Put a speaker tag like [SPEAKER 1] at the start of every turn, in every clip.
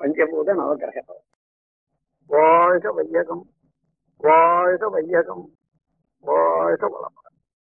[SPEAKER 1] பஞ்சபூத நவகிரகம் வாழ்க வையகம் வாழ்க வையகம் வாழ்க வளமுடன்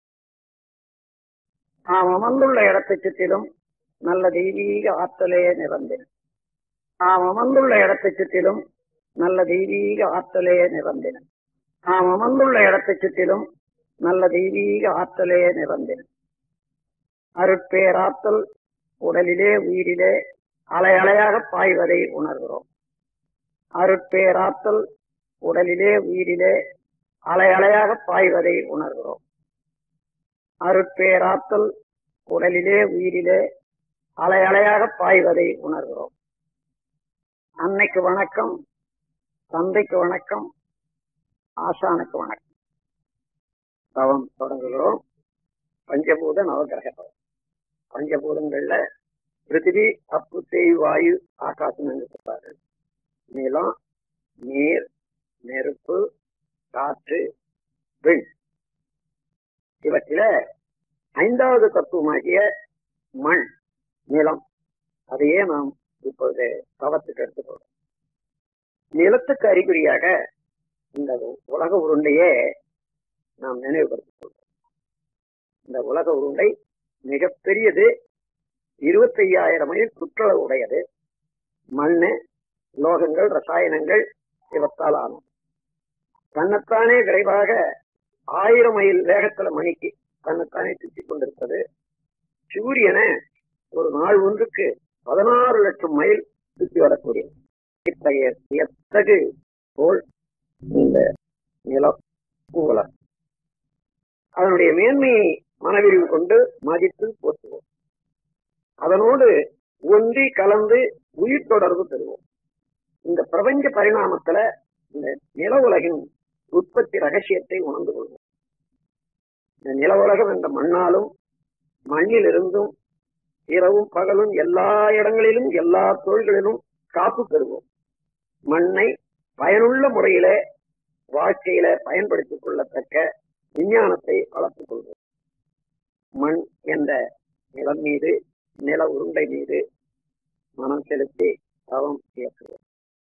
[SPEAKER 1] நாம் அமர்ந்துள்ள இடத்தைச் சுற்றிலும் நல்ல தெய்வீக ஆற்றலே நிறந்தின நாம் அமர்ந்துள்ள இடத்தைச் சுற்றிலும் நல்ல தெய்வீக ஆற்றலே நிறந்தின நாம் அமர்ந்துள்ள இடத்தைச் சுற்றிலும் நல்ல தெய்வீக ஆற்றலே நிறந்தின அருட்பேராற்றல் உடலிலே உயிரிலே அலை அலையாக பாய்வதை உணர்கிறோம் அருட்பேராற்றல் உடலிலே உயிரிலே அலை அலையாக பாய்வதை உணர்கிறோம் அருட்பேராற்றல் உடலிலே உயிரிலே அலை அலையாக பாய்வதை உணர்கிறோம் அன்னைக்கு வணக்கம் தந்தைக்கு வணக்கம் ஆசானுக்கு வணக்கம் தவம் தொடங்குகிறோம் பஞ்சபூத நவகிரக தவம் பஞ்சபூதங்கள்ல பிருத்திவி அப்பு தேய் வாயு ஆகாசம் என்று சொல்றார்கள் நிலம் நீர் நெருப்பு காற்று விண் இவற்றில ஐந்தாவது தத்துவமாகிய மண் நிலம் அதையே நாம் இப்போது தவத்துக்கு எடுத்துக்கொள்வோம் நிலத்துக்கு அறிகுறியாக இந்த உலக உருண்டையே நாம் நினைவுபடுத்திக் கொள்வோம் இந்த உலக உருண்டை மிகப்பெரியது இருபத்தி ஐயாயிரம் மைல் சுற்றளவு உடையது மண்ணு லோகங்கள் ரசாயனங்கள் இவற்றால் ஆனது தன்னைத்தானே விரைவாக ஆயிரம் மைல் வேகத்துல மணிக்கு தன்னைத்தானே சுற்றிக் கொண்டிருப்பது சூரியனை ஒரு நாள் ஒன்றுக்கு பதினாறு லட்சம் மைல் சுற்றி வரக்கூடியது இத்தகைய எத்தகு போல் இந்த நிலம் உலகம் அதனுடைய மேன்மையை மனவிரிவு கொண்டு மதித்து போற்றுவோம் அதனோடு ஒன்றி கலந்து உயிர் தொடர்பு பெறுவோம் இந்த பிரபஞ்ச பரிணாமத்துல இந்த நில உலகின் உற்பத்தி ரகசியத்தை உணர்ந்து கொள்வோம் இந்த நில உலகம் என்ற மண்ணாலும் மண்ணிலிருந்தும் இரவும் பகலும் எல்லா இடங்களிலும் எல்லா தொழில்களிலும் காப்பு பெறுவோம் மண்ணை பயனுள்ள முறையில வாழ்க்கையில பயன்படுத்திக் கொள்ளத்தக்க விஞ்ஞானத்தை வளர்த்துக் கொள்வோம் மண் என்ற நிலம் மீது நில உருண்டை மீது மனம் செலுத்தி தவம் இயக்குவோம்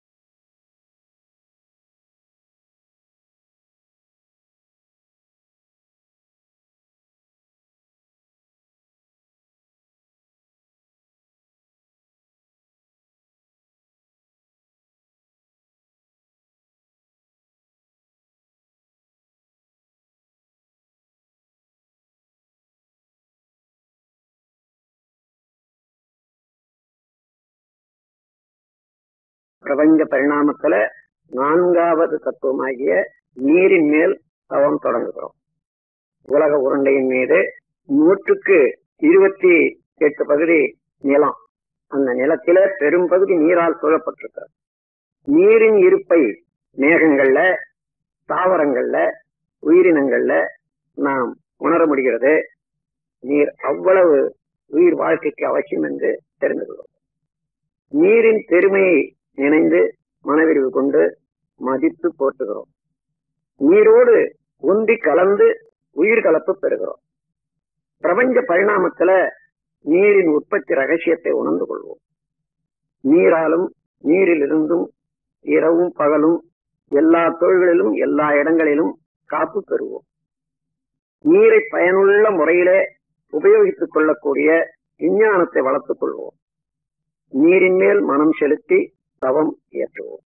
[SPEAKER 1] பிரபஞ்ச பரிணாமத்துல நான்காவது தத்துவமாகிய நீரின் மேல் தவம் தொடங்குகிறோம் உலக உருண்டையின் மீது நூற்றுக்கு இருபத்தி எட்டு பகுதி நிலம் அந்த நிலத்தில பெரும் பகுதி நீரால் சூழப்பட்டிருக்கிறது நீரின் இருப்பை மேகங்கள்ல தாவரங்கள்ல உயிரினங்கள்ல நாம் உணர முடிகிறது நீர் அவ்வளவு உயிர் வாழ்க்கைக்கு அவசியம் என்று தெரிந்து கொள்வோம் நீரின் பெருமையை நினைந்து மனவிரிவு கொண்டு மதித்து போற்றுகிறோம் நீரோடு ஒன்றி கலந்து உயிர் கலப்பு பெறுகிறோம் பிரபஞ்ச பரிணாமத்துல நீரின் உற்பத்தி ரகசியத்தை உணர்ந்து கொள்வோம் நீராலும் நீரிலிருந்தும் இரவும் பகலும் எல்லா தொழில்களிலும் எல்லா இடங்களிலும் காப்பு பெறுவோம் நீரை பயனுள்ள முறையிலே உபயோகித்துக் கொள்ளக்கூடிய விஞ்ஞானத்தை வளர்த்துக் கொள்வோம் நீரின் மேல் மனம் செலுத்தி தவம் இயற்றுவோம்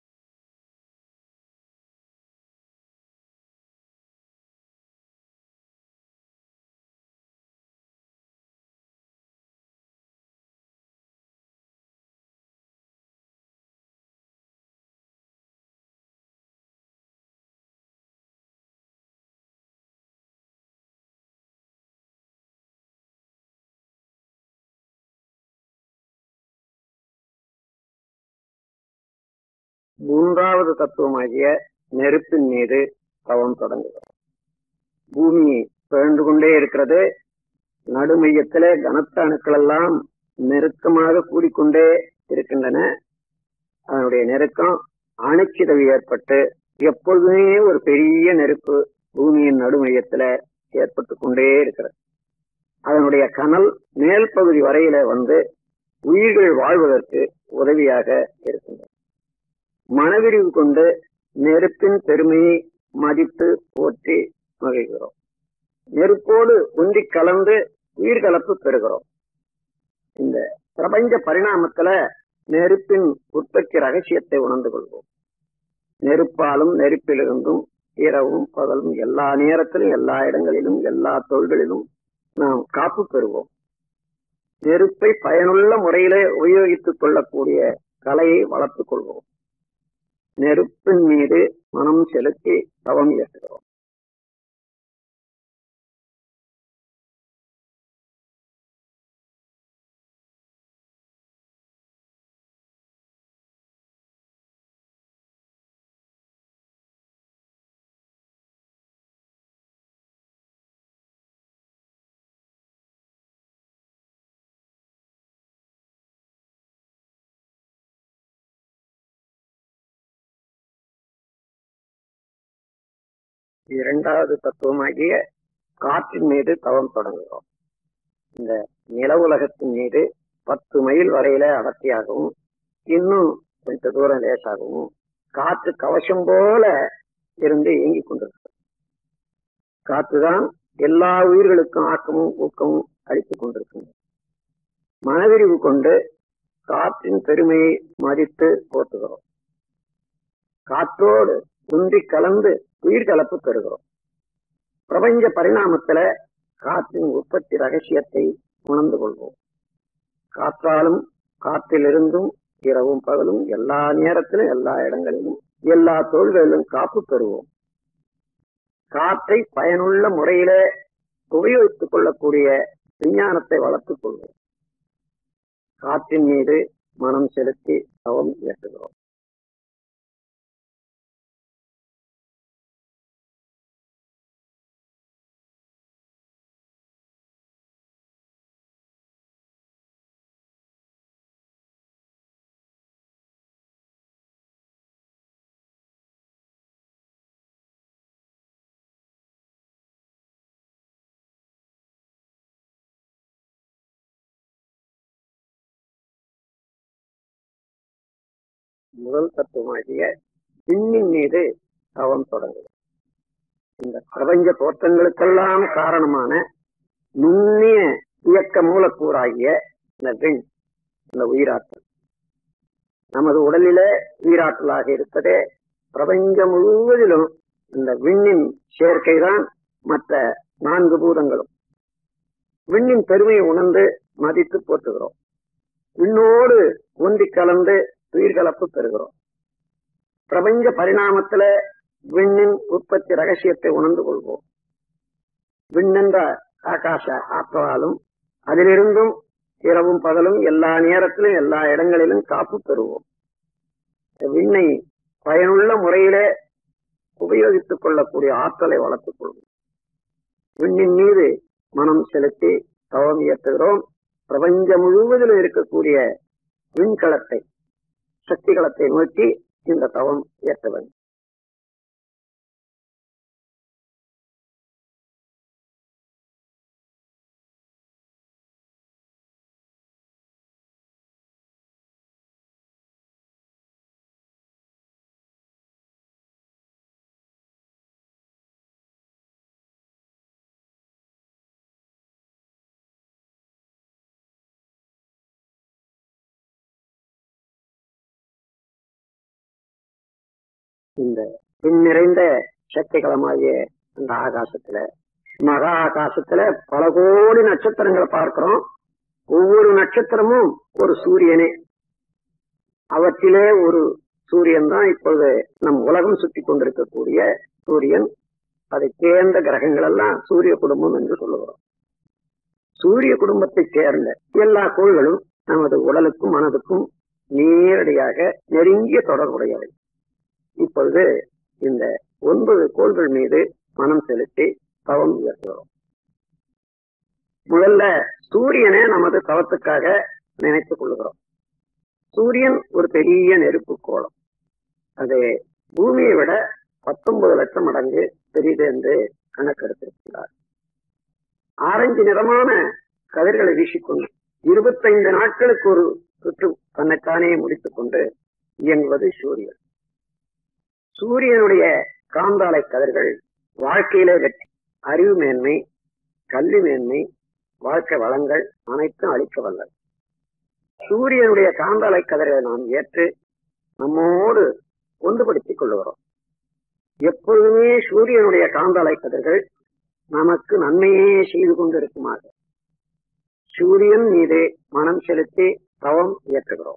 [SPEAKER 1] மூன்றாவது தத்துவமாகிய நெருப்பின் மீது தவம் தொடங்குகிறோம் பூமி பிறந்து கொண்டே இருக்கிறது நடுமையத்திலே கனத்த அணுக்கள் எல்லாம் நெருக்கமாக கூடிக்கொண்டே இருக்கின்றன அதனுடைய நெருக்கம் அணுச்சிதவி ஏற்பட்டு எப்பொழுதுமே ஒரு பெரிய நெருப்பு பூமியின் நடுமையத்துல ஏற்பட்டு கொண்டே இருக்கிறது அதனுடைய கனல் மேல் பகுதி வரையில வந்து உயிர்கள் வாழ்வதற்கு உதவியாக இருக்கின்றன மனவிரிவு கொண்டு நெருப்பின் பெருமையை மதித்து போற்றி மகிழ்கிறோம் நெருப்போடு ஒன்றி கலந்து உயிர்கலப்பு பெறுகிறோம் இந்த பிரபஞ்ச பரிணாமத்துல நெருப்பின் உற்பத்தி ரகசியத்தை உணர்ந்து கொள்வோம் நெருப்பாலும் நெருப்பிலிருந்தும் இரவும் பகலும் எல்லா நேரத்திலும் எல்லா இடங்களிலும் எல்லா தொழில்களிலும் நாம் காப்பு பெறுவோம் நெருப்பை பயனுள்ள முறையிலே உபயோகித்துக் கொள்ளக்கூடிய கலையை வளர்த்துக் கொள்வோம் நெருப்பின் மீது மனம் செலுத்தி தவம் இயற்றுகிறோம் இரண்டாவது தத்துவமாகிய காற்றின் மீது தவம் தொடங்குகிறோம் இந்த நில உலகத்தின் மீது பத்து மைல் வரையில அடர்த்தியாகவும் இன்னும் கொஞ்ச தூரம் லேசாகவும் காற்று கவசம் போல இருந்து இயங்கிக் கொண்டிருக்கிறது காற்றுதான் எல்லா உயிர்களுக்கும் ஆக்கமும் ஊக்கமும் அளித்துக் கொண்டிருக்கின்றது மனவிரிவு கொண்டு காற்றின் பெருமையை மதித்து போற்றுகிறோம் காற்றோடு ஒன்றி கலந்து உயிர் கலப்பு பெறுகிறோம் பிரபஞ்ச பரிணாமத்துல காற்றின் உற்பத்தி ரகசியத்தை உணர்ந்து கொள்வோம் காற்றாலும் காற்றிலிருந்தும் இரவும் பகலும் எல்லா நேரத்திலும் எல்லா இடங்களிலும் எல்லா தொழில்களிலும் காப்பு பெறுவோம் காற்றை பயனுள்ள முறையில உபயோகித்துக் கொள்ளக்கூடிய விஞ்ஞானத்தை வளர்த்துக் கொள்வோம் காற்றின் மீது மனம் செலுத்தி தவம் இயற்றுகிறோம் முதல் தத்துவமாகிய விண்ணின் மீது தவம் தொடங்குது இந்த பிரபஞ்ச தோற்றங்களுக்கெல்லாம் காரணமான நுண்ணிய இயக்க மூலக்கூறாகிய இந்த விண் இந்த உயிராற்றல் நமது உடலிலே உயிராற்றலாக இருப்பதே பிரபஞ்சம் முழுவதிலும் இந்த விண்ணின் சேர்க்கைதான் மற்ற நான்கு பூதங்களும் விண்ணின் பெருமையை உணர்ந்து மதித்து போற்றுகிறோம் விண்ணோடு ஒன்றி கலந்து உயிர்கலப்பு பெறுகிறோம் பிரபஞ்ச பரிணாமத்துல விண்ணின் உற்பத்தி ரகசியத்தை உணர்ந்து கொள்வோம் விண்ணென்ற ஆகாச ஆற்றலாலும் அதிலிருந்தும் இரவும் பகலும் எல்லா நேரத்திலும் எல்லா இடங்களிலும் காப்பு பெறுவோம் விண்ணை பயனுள்ள முறையிலே உபயோகித்துக் கொள்ளக்கூடிய ஆற்றலை வளர்த்துக் கொள்வோம் விண்ணின் மீது மனம் செலுத்தி தவம் இயற்றுகிறோம் பிரபஞ்சம் முழுவதிலும் இருக்கக்கூடிய விண்கலத்தை சக்திகளத்தை நோக்கி இந்த தவம் இயற்ற வேண்டும் இந்த பின் நிறைந்த சக்திகளமாகிய அந்த ஆகாசத்துல மகா ஆகாசத்துல பல கோடி நட்சத்திரங்களை பார்க்கிறோம் ஒவ்வொரு நட்சத்திரமும் ஒரு சூரியனே அவற்றிலே ஒரு சூரியன் தான் இப்பொழுது நம் உலகம் சுற்றி கொண்டிருக்கக்கூடிய சூரியன் அதை சேர்ந்த கிரகங்கள் எல்லாம் சூரிய குடும்பம் என்று சொல்லுகிறோம் சூரிய குடும்பத்தைச் சேர்ந்த எல்லா கோள்களும் நமது உடலுக்கும் மனதுக்கும் நேரடியாக நெருங்கிய தொடர்புடையவை இப்பொழுது இந்த ஒன்பது கோள்கள் மீது மனம் செலுத்தி தவம் இயற்றுகிறோம் முதல்ல சூரியனை நமது தவத்துக்காக நினைத்துக் கொள்கிறோம் சூரியன் ஒரு பெரிய நெருப்பு கோலம் அது பூமியை விட பத்தொன்பது லட்சம் மடங்கு பெரியது என்று கணக்கெடுத்திருக்கிறார் ஆரஞ்சு நிறமான கதிர்களை வீசிக்கொண்டு இருபத்தைந்து நாட்களுக்கு ஒரு சுற்று தன்னைத்தானே முடித்துக் கொண்டு இயங்குவது சூரியன் சூரியனுடைய காந்தாலை கதிர்கள் வாழ்க்கையிலே வெற்றி அறிவு மேன்மை கல்வி மேன்மை வாழ்க்கை வளங்கள் அனைத்தும் அளிக்க வல்லது சூரியனுடைய காந்தாலை கதிர்களை நாம் ஏற்று நம்மோடு ஒன்றுபடுத்திக் கொள்ளுகிறோம் எப்பொழுதுமே சூரியனுடைய காந்தாலை கதிர்கள் நமக்கு நன்மையே செய்து கொண்டிருக்குமாக சூரியன் மீது மனம் செலுத்தி தவம் இயற்றுகிறோம்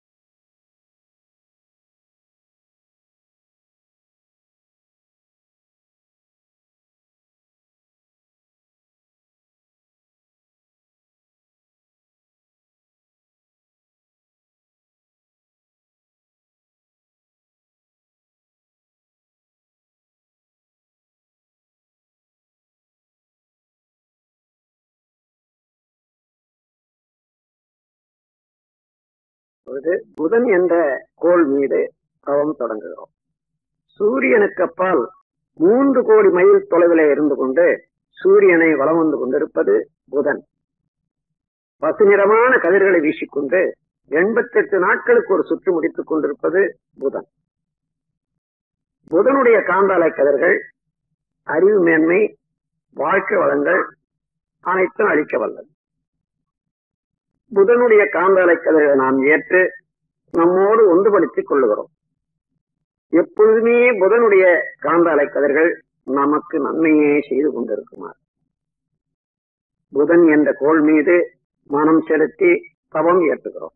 [SPEAKER 1] பொழுது புதன் என்ற கோள் மீது தவம் தொடங்குகிறோம் சூரியனுக்கு அப்பால் மூன்று கோடி மைல் தொலைவிலே இருந்து கொண்டு சூரியனை வலம் வந்து கொண்டிருப்பது புதன் பசுநிறமான கதிர்களை வீசிக்கொண்டு எண்பத்தி எட்டு நாட்களுக்கு ஒரு சுற்று முடித்துக் கொண்டிருப்பது புதன் புதனுடைய காந்தாலை கதிர்கள் அறிவு மேன்மை வாழ்க்கை வளங்கள் அனைத்தும் அளிக்க வல்லது புதனுடைய காந்தாலை கதிர்களை நாம் ஏற்று நம்மோடு ஒன்றுபடுத்திக் கொள்ளுகிறோம் எப்பொழுதுமே புதனுடைய காந்தாலை கதிர்கள் நமக்கு நன்மையே செய்து கொண்டிருக்குமாறு புதன் என்ற கோள் மீது மனம் செலுத்தி தவம் ஏற்றுகிறோம்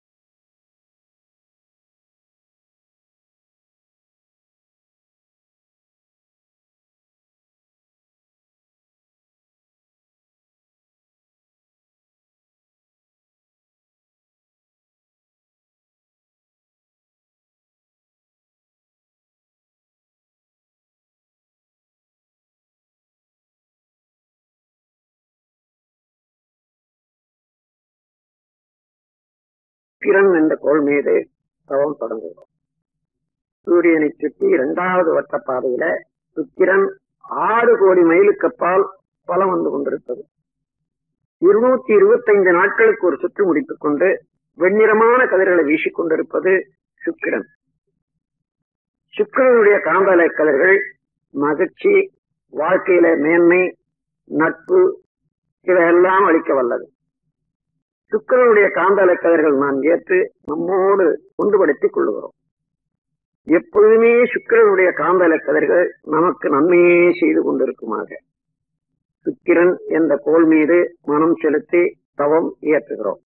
[SPEAKER 1] கிரண் என்ற கோள் மீது தவம் தொடங்குகிறோம் சூரியனை சுற்றி இரண்டாவது வட்ட பாதையில சுக்கிரன் ஆறு கோடி மைலுக்கு அப்பால் பலம் வந்து கொண்டிருப்பது இருநூத்தி இருபத்தைந்து நாட்களுக்கு ஒரு சுற்று முடித்துக் கொண்டு வெண்ணிறமான கதிர்களை வீசிக் கொண்டிருப்பது சுக்கிரன் சுக்கிரனுடைய காந்தலை கதிர்கள் மகிழ்ச்சி வாழ்க்கையில மேன்மை நட்பு இவையெல்லாம் அளிக்க வல்லது சுக்கரனுடைய காந்தாலை கதிர்கள் நாம் ஏற்று நம்மோடு ஒன்றுபடுத்திக் கொள்ளுகிறோம் எப்பொழுதுமே சுக்கிரனுடைய காந்தாலை கதிர்கள் நமக்கு நன்மையே செய்து கொண்டிருக்குமாக சுக்கிரன் என்ற கோள் மீது மனம் செலுத்தி தவம் இயற்றுகிறோம்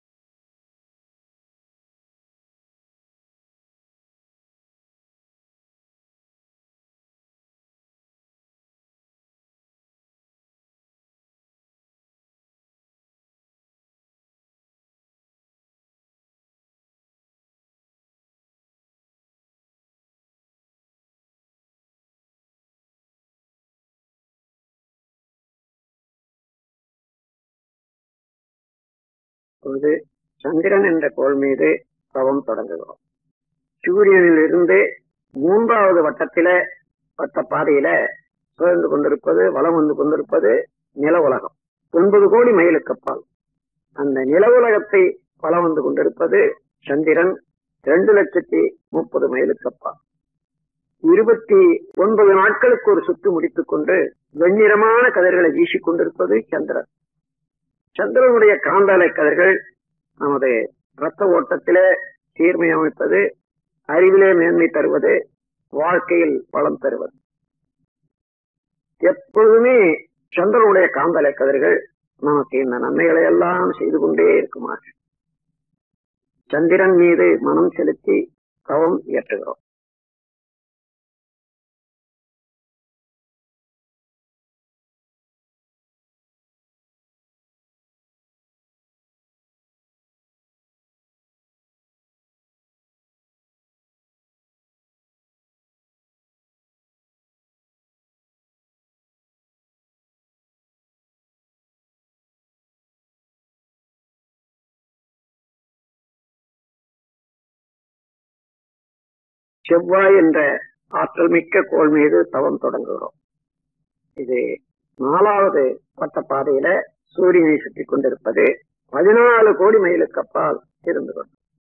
[SPEAKER 1] இப்பொழுது சந்திரன் என்ற கோள் மீது தவம் தொடங்குகிறோம் சூரியனில் இருந்து மூன்றாவது வட்டத்தில வட்ட பாதையில சுழந்து கொண்டிருப்பது வலம் வந்து கொண்டிருப்பது நில உலகம் ஒன்பது கோடி மைலுக்கு அப்பால் அந்த நில உலகத்தை வலம் வந்து கொண்டிருப்பது சந்திரன் இரண்டு லட்சத்தி முப்பது மைலுக்கு அப்பால் இருபத்தி ஒன்பது நாட்களுக்கு ஒரு சுற்று முடித்துக் கொண்டு வெண்ணிறமான கதிர்களை வீசிக் கொண்டிருப்பது சந்திரன் சந்திரனுடைய காந்தாலை கதிர்கள் நமது இரத்த ஓட்டத்திலே சீர்மை அமைப்பது அறிவிலே மேன்மை தருவது வாழ்க்கையில் பலம் தருவது எப்பொழுதுமே சந்திரனுடைய காந்தலை கதிர்கள் நமக்கு இந்த நன்மைகளை எல்லாம் செய்து கொண்டே இருக்குமா சந்திரன் மீது மனம் செலுத்தி தவம் இயற்றுகிறோம் செவ்வாய் என்ற ஆற்றல் மிக்க கோள் மீது தவம் தொடங்குகிறோம் இது நாலாவது வட்ட பாதையில சூரியனை சுற்றி கொண்டிருப்பது பதினாலு கோடி மைலுக்கு அப்பால் இருந்து கொண்டு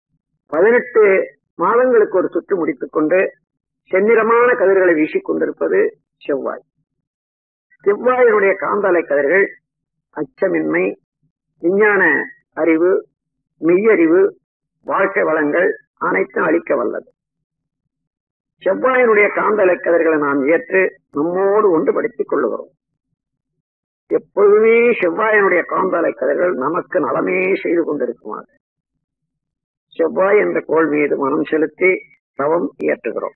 [SPEAKER 1] பதினெட்டு மாதங்களுக்கு ஒரு சுற்று முடித்துக் கொண்டு செந்நிறமான கதிர்களை வீசிக் கொண்டிருப்பது செவ்வாய் செவ்வாயினுடைய காந்தாலை கதிர்கள் அச்சமின்மை விஞ்ஞான அறிவு மெய்யறிவு வாழ்க்கை வளங்கள் அனைத்தும் அளிக்க வல்லது செவ்வாயினுடைய காந்தலை கதிர்களை நாம் ஏற்று நம்மோடு ஒன்றுபடுத்திக் கொள்ளுகிறோம் எப்பொழுதுமே செவ்வாயினுடைய காந்தாலை கதிர்கள் நமக்கு நலமே செய்து கொண்டிருக்குமாறு செவ்வாய் என்ற கோள் மீது மனம் செலுத்தி தவம் இயற்றுகிறோம்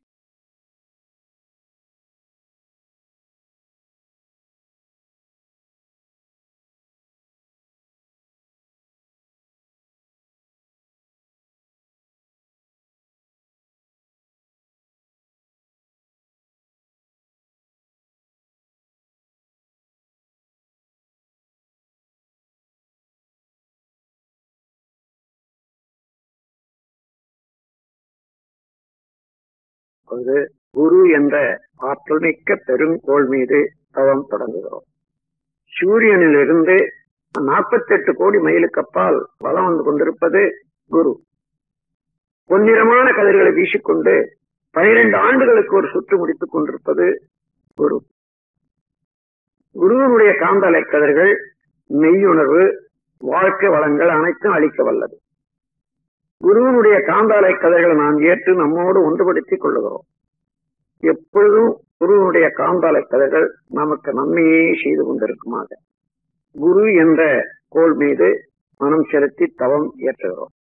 [SPEAKER 1] அது குரு என்ற ஆற்றல் மிக்க பெருங்கோள் மீது தவம் தொடங்குகிறோம் சூரியனிலிருந்து நாற்பத்தி எட்டு கோடி மைலுக்கு அப்பால் வலம் வந்து கொண்டிருப்பது குரு பொன்னிறமான கதிர்களை வீசிக்கொண்டு பனிரெண்டு ஆண்டுகளுக்கு ஒரு சுற்று முடித்துக் கொண்டிருப்பது குரு குருவனுடைய காந்தலை கதிர்கள் மெய்யுணர்வு வாழ்க்கை வளங்கள் அனைத்தும் அளிக்க வல்லது குருவனுடைய காந்தாலை கதைகளை நாம் ஏற்று நம்மோடு ஒன்றுபடுத்திக் கொள்ளுகிறோம் எப்பொழுதும் குருவனுடைய காந்தாலை கதைகள் நமக்கு நன்மையே செய்து கொண்டிருக்குமாக குரு என்ற கோல் மீது மனம் செலுத்தி தவம் ஏற்றுகிறோம்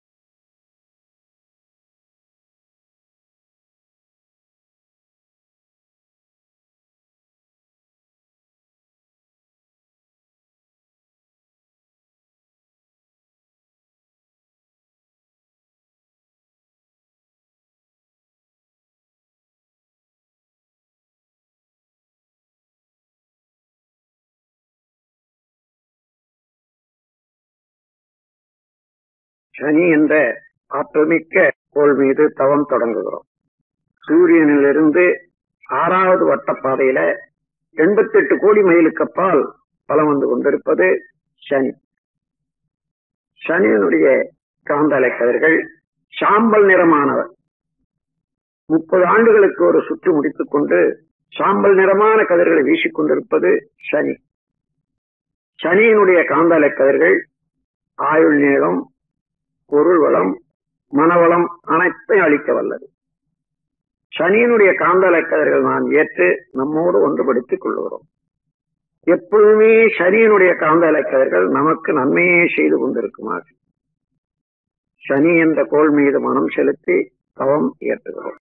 [SPEAKER 1] சனி என்ற ஆற்றல்மிக்க கோள் மீது தவம் தொடங்குகிறோம் சூரியனிலிருந்து ஆறாவது வட்டப்பாதையில எண்பத்தி எட்டு கோடி மைலுக்கு அப்பால் பலம் வந்து கொண்டிருப்பது சனி சனியினுடைய காந்தலை கதிர்கள் சாம்பல் நிறமானவர் முப்பது ஆண்டுகளுக்கு ஒரு சுற்று முடித்துக் கொண்டு சாம்பல் நிறமான கதிர்களை வீசிக் கொண்டிருப்பது சனி சனியினுடைய காந்தலை கதிர்கள் ஆயுள் நீளம் பொருள் வளம் மனவளம் அனைத்தையும் அளிக்க வல்லது சனியினுடைய காந்தலை கதிர்கள் நாம் ஏற்று நம்மோடு ஒன்றுபடுத்திக் கொள்ளுகிறோம் எப்பொழுதுமே சனியினுடைய காந்தலை கதிர்கள் நமக்கு நன்மையே செய்து கொண்டிருக்குமாறு சனி என்ற கோள் மீது மனம் செலுத்தி தவம் ஏற்றுகிறோம்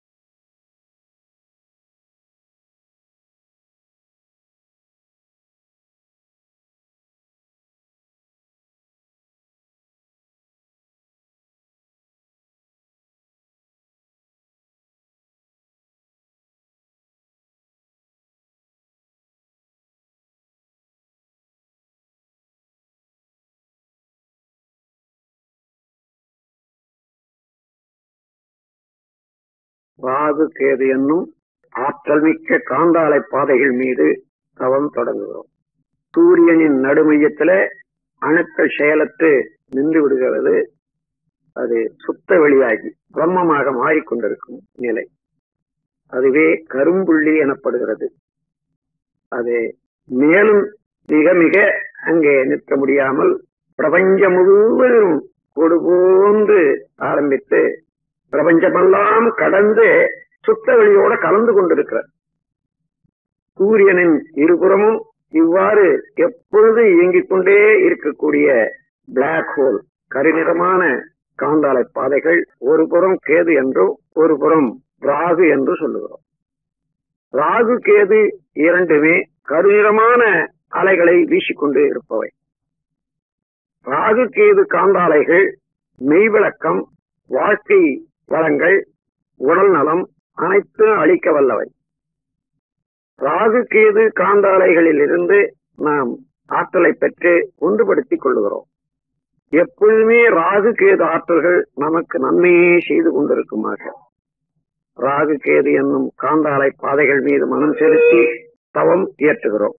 [SPEAKER 1] ராகு கேது என்னும் ஆற்றல் மிக்க காந்தாலை பாதைகள் மீது தவம் தொடங்குகிறோம் சூரியனின் நடுமையத்தில அணுக்கள் செயலற்று நின்று விடுகிறது அது சுத்த வெளியாகி பிரம்மமாக மாறிக்கொண்டிருக்கும் நிலை அதுவே கரும்புள்ளி எனப்படுகிறது அது மேலும் மிக மிக அங்கே நிற்க முடியாமல் பிரபஞ்சம் முழுவதும் கொடு போன்று ஆரம்பித்து பிரபஞ்சமெல்லாம் கடந்து சுத்த வெளியோட கலந்து கொண்டிருக்கிறார் சூரியனின் இருபுறமும் இவ்வாறு எப்பொழுது இயங்கிக் கொண்டே இருக்கக்கூடிய பிளாக் ஹோல் கருநிறமான காந்தாலை பாதைகள் ஒரு புறம் கேது என்றும் ஒரு புறம் ராகு என்று சொல்லுகிறோம் ராகு கேது இரண்டுமே கருநிறமான அலைகளை வீசிக்கொண்டு இருப்பவை ராகு கேது காந்தாலைகள் மெய்விளக்கம் வாழ்க்கை வளங்கள் உடல் நலம் அனைத்தும் அளிக்க வல்லவை ராகு கேது காந்தாலைகளில் இருந்து நாம் ஆற்றலை பெற்று ஒன்றுபடுத்திக் கொள்ளுகிறோம் எப்பொழுதுமே ராகு கேது ஆற்றல்கள் நமக்கு நன்மையே செய்து கொண்டிருக்குமாக ராகு கேது என்னும் காந்தாலை பாதைகள் மீது மனம் செலுத்தி தவம் இயற்றுகிறோம்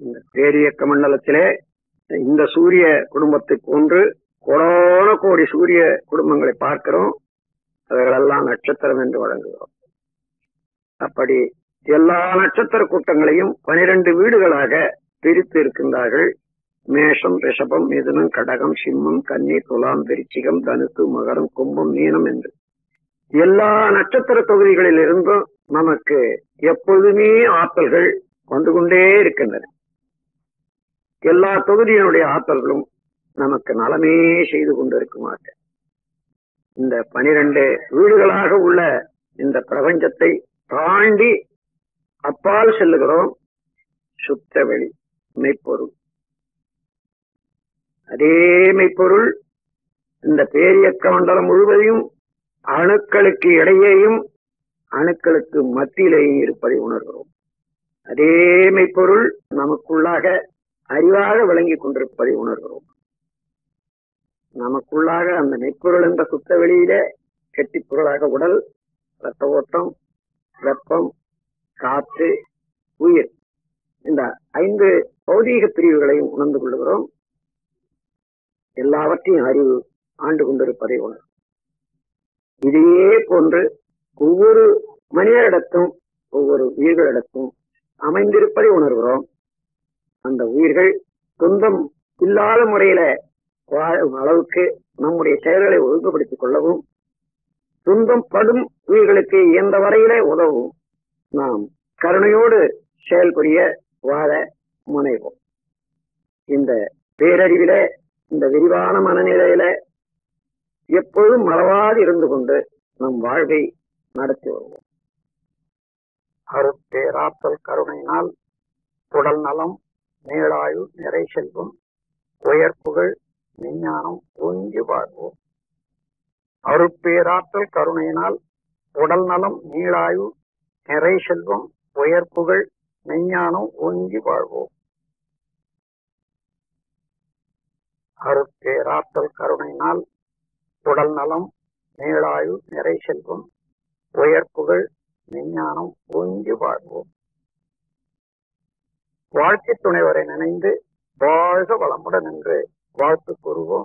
[SPEAKER 1] இந்த பேரியக்க மண்டலத்திலே இந்த சூரிய குடும்பத்தை போன்று கோடான கோடி சூரிய குடும்பங்களை பார்க்கிறோம் அவைகளெல்லாம் நட்சத்திரம் என்று வழங்குகிறோம் அப்படி எல்லா நட்சத்திர கூட்டங்களையும் பனிரெண்டு வீடுகளாக பிரித்து இருக்கின்றார்கள் மேஷம் ரிஷபம் மிதுனம் கடகம் சிம்மம் கன்னி துலாம் விருச்சிகம் தனுசு மகரம் கும்பம் மீனம் என்று எல்லா நட்சத்திர தொகுதிகளில் இருந்தும் நமக்கு எப்பொழுதுமே ஆற்றல்கள் வந்து கொண்டே இருக்கின்றன எல்லா தொகுதியினுடைய ஆற்றல்களும் நமக்கு நலமே செய்து கொண்டிருக்குமாக இந்த பனிரெண்டு வீடுகளாக உள்ள இந்த பிரபஞ்சத்தை தாண்டி அப்பால் செல்லுகிறோம் சுத்த வெளி மெய்ப்பொருள் அதே மெய்ப்பொருள் இந்த பேரியக்க மண்டலம் முழுவதையும் அணுக்களுக்கு இடையேயும் அணுக்களுக்கு மத்தியிலேயும் இருப்பதை உணர்கிறோம் அதே மெய்ப்பொருள் நமக்குள்ளாக அறிவாக விளங்கிக் கொண்டிருப்பதை உணர்கிறோம் நமக்குள்ளாக அந்த மெய்ப்பொருள் என்ற சுத்த வெளியிலே கெட்டிப் பொருளாக உடல் ரத்த ஓட்டம் வெப்பம் காற்று உயிர் இந்த ஐந்து பௌதீக பிரிவுகளையும் உணர்ந்து கொள்கிறோம் எல்லாவற்றையும் அறிவு ஆண்டு கொண்டிருப்பதை உணர் இதையே போன்று ஒவ்வொரு மனிதரிடத்தும் ஒவ்வொரு உயிர்களிடத்தும் அமைந்திருப்பதை உணர்கிறோம் அந்த உயிர்கள் சொந்தம் இல்லாத முறையில வாழும் அளவுக்கு நம்முடைய செயல்களை ஒழுங்குபடுத்திக் கொள்ளவும் துன்பம் படும் உயிர்களுக்கு இயன்ற வரையிலே உதவும் நாம் கருணையோடு செயல்புரிய வாழ முனைவோம் இந்த பேரறிவில இந்த விரிவான மனநிலையில எப்பொழுதும் மறவாது இருந்து கொண்டு நம் வாழ்வை நடத்தி வருவோம் அருட்பேராற்றல் கருணையினால் உடல் நலம் நீளாயு நிறை செல்வம் உயர் புகழ் விஞ்ஞானம் ஓங்கி வாழ்வோம் அருட்பேராற்றல் கருணையினால் உடல் நலம் நீளாயு நிறை செல்வம் உயர் புகழ் மெஞ்ஞானம் ஓங்கி வாழ்வோம் அருட்பேராற்றல் கருணையினால் உடல் நலம் நீளாயு நிறை செல்வம் உயர் புகழ் மெஞ்ஞானம் ஓங்கி வாழ்வோம் வாழ்க்கை துணைவரை நினைந்து வாழ்க வளமுடன் என்று வாழ்த்து கூறுவோம்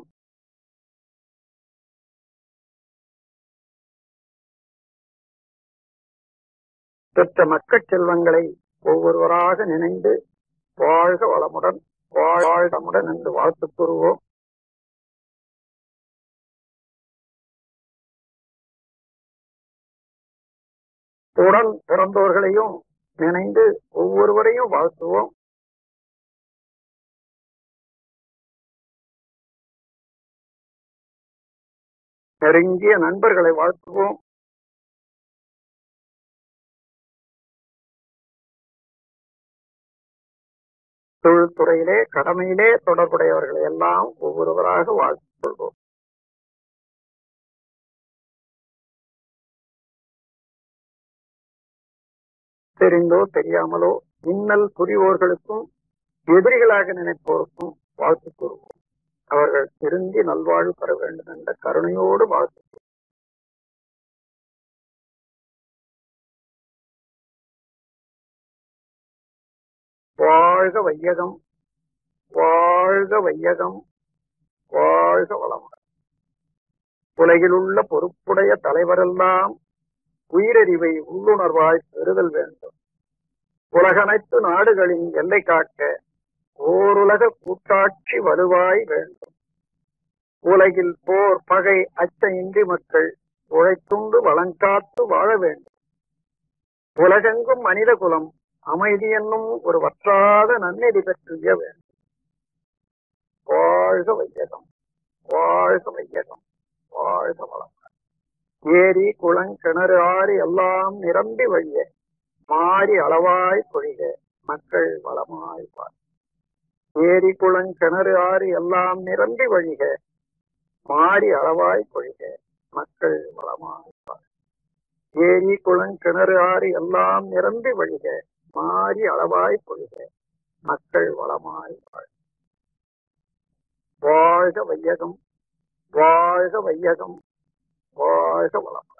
[SPEAKER 1] பெற்ற மக்கள் செல்வங்களை ஒவ்வொருவராக நினைந்து வாழ்க வளமுடன் வாழ்கமுடன் என்று வாழ்த்து கூறுவோம் உடன் பிறந்தோர்களையும் நினைந்து ஒவ்வொருவரையும் வாழ்த்துவோம் நெருங்கிய நண்பர்களை வாழ்த்துவோம் தொழில்துறையிலே கடமையிலே தொடர்புடையவர்களை எல்லாம் ஒவ்வொருவராக வாழ்த்துக் கொள்வோம் தெரிந்தோ தெரியாமலோ இன்னல் புரிவோர்களுக்கும் எதிரிகளாக நினைப்போருக்கும் வாழ்த்து கூறுவோம் அவர்கள் திருந்தி நல்வாழ்வு பெற வேண்டும் என்ற கருணையோடு வாழ்த்து வாழ்க வையகம் வாழ்க வையகம் வாழ்க வளமுடன் உலகில் உள்ள பொறுப்புடைய தலைவரெல்லாம் உயிரறிவை உள்ளுணர்வாய் பெறுதல் வேண்டும் உலகனைத்து நாடுகளின் எல்லை காக்க ஓருலக கூட்டாட்சி வலுவாய் வேண்டும் உலகில் போர் பகை அச்சமின்றி மக்கள் உழைத்துண்டு வளங்காத்து வாழ வேண்டும் உலகெங்கும் மனித குலம் அமைதி என்னும் ஒரு வற்றாத நன்னெறி பெற்றிய வேண்டும் வாழ்க வையகம் வாழ்க வையகம் வாழ்க வளம் ஏரி குளம் கிணறு ஆறு எல்லாம் நிரம்பி வழிய மாறி அளவாய் பொழிக மக்கள் வளமாய் வாழ் ஏரி குளம் கிணறு ஆறு எல்லாம் நிரம்பி வழிக மாறி அளவாய் பொழிக மக்கள் வளமாய் வாழ் ஏரி குளம் கிணறு ஆறு எல்லாம் நிரம்பி வழிக மாறி அளவாய் பொழிக மக்கள் வளமாய் வாழ் வாழ்க வையகம் வாழ்க வையகம் வாழ்க வளம்